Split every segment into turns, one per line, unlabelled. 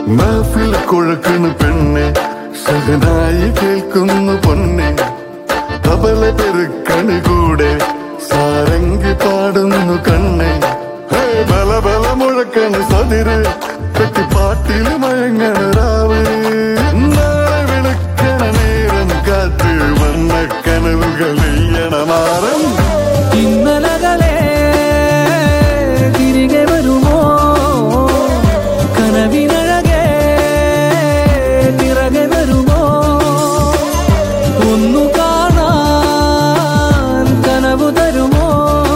മഹഫിൽ കുഴക്കണു പെണ്ണെ സഹനായി കേൾക്കുന്നു പൊന്നെ തബല പെരുക്കണി കൂടെ സാരംഗി പാടുന്നു കണ്ണെ ഹേ ബല ബല മുഴക്കണ് സതിര് കെട്ടിപ്പാട്ടിൽ മയങ്ങണ രാവ് നാളെ വിളിക്കണ നേരം കാത്ത് വന്ന കനവുകൾ മാറും
ഇന്നലകളെ തിരികെ വരുമോ കനവിനഴകെ പിറകെ വരുമോ ഒന്നു കാണാൻ കനവു തരുമോ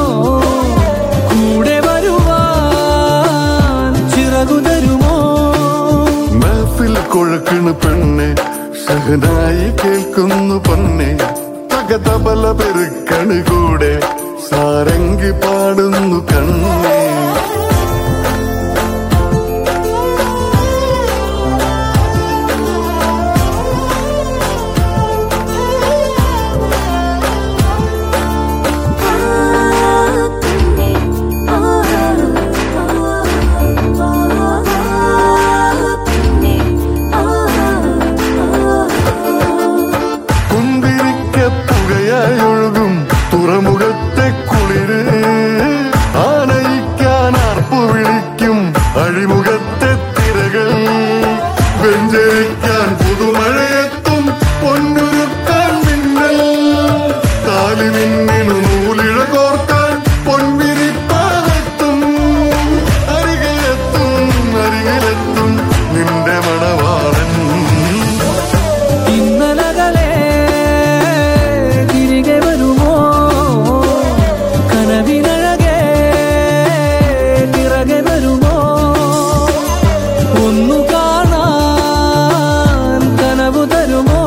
കൂടെ വരുവാൻ ചിറകു തരുമോ
മഹഫിൽ കുഴക്കണു പെണ്ണെ സഹനായി കേൾക്കുന്നു പൊന്നെ തകതബല പെരുക്കണ് കൂടെ സാരംഗി പാടുന്നു കണ്ണേ കുന്തിരിക്ക പുകയായി ഒഴുകും തുറമുഖത്തെ കുളിര് ആനയിക്കാൻ ആർപ്പു വിളിക്കും അഴിമുഖത്തെ തിരകൾ വെഞ്ചരിക്കാൻ പുതുമഴയെത്തും പൊന്നുരുക്കാൻ മിന്നൽ കാലി മിന്നിനു നൂലിഴ കോർക്കാൻ പൊൻവിരിപ്പാലെത്തും അരികിലെത്തും അരികിലെത്തും നിന്റെ മണവാളൻ
ഇന്നലകളെ തിരികെ വരുമോ കനവിനഴകെ പിറകെ വരുമോ ഒന്നു കാണാൻ കനവു തരുമോ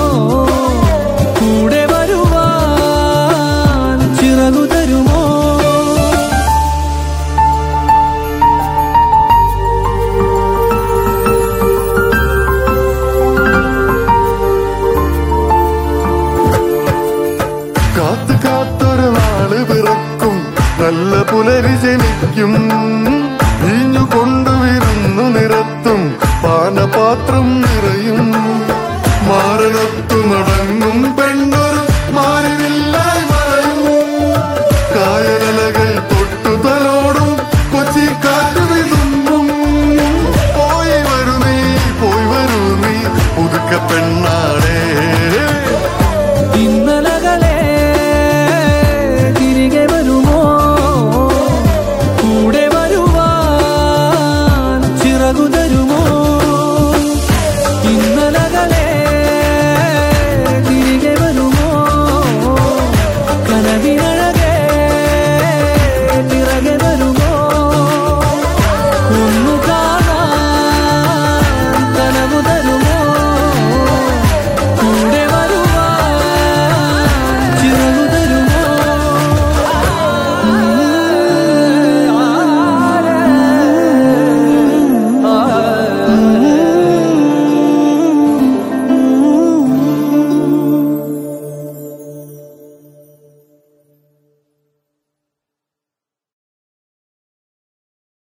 കൂടെ വരുവാൻ ചിറകു തരുമോ
കാത്തു കാത്തൊരു നാള് പിറക്കും നല്ല പുലരി ജനിക്കും വീഞ്ഞു കൊണ്ടുവരുന്നു നിരത്തും പാനപാത്രം നിറയും മാറണ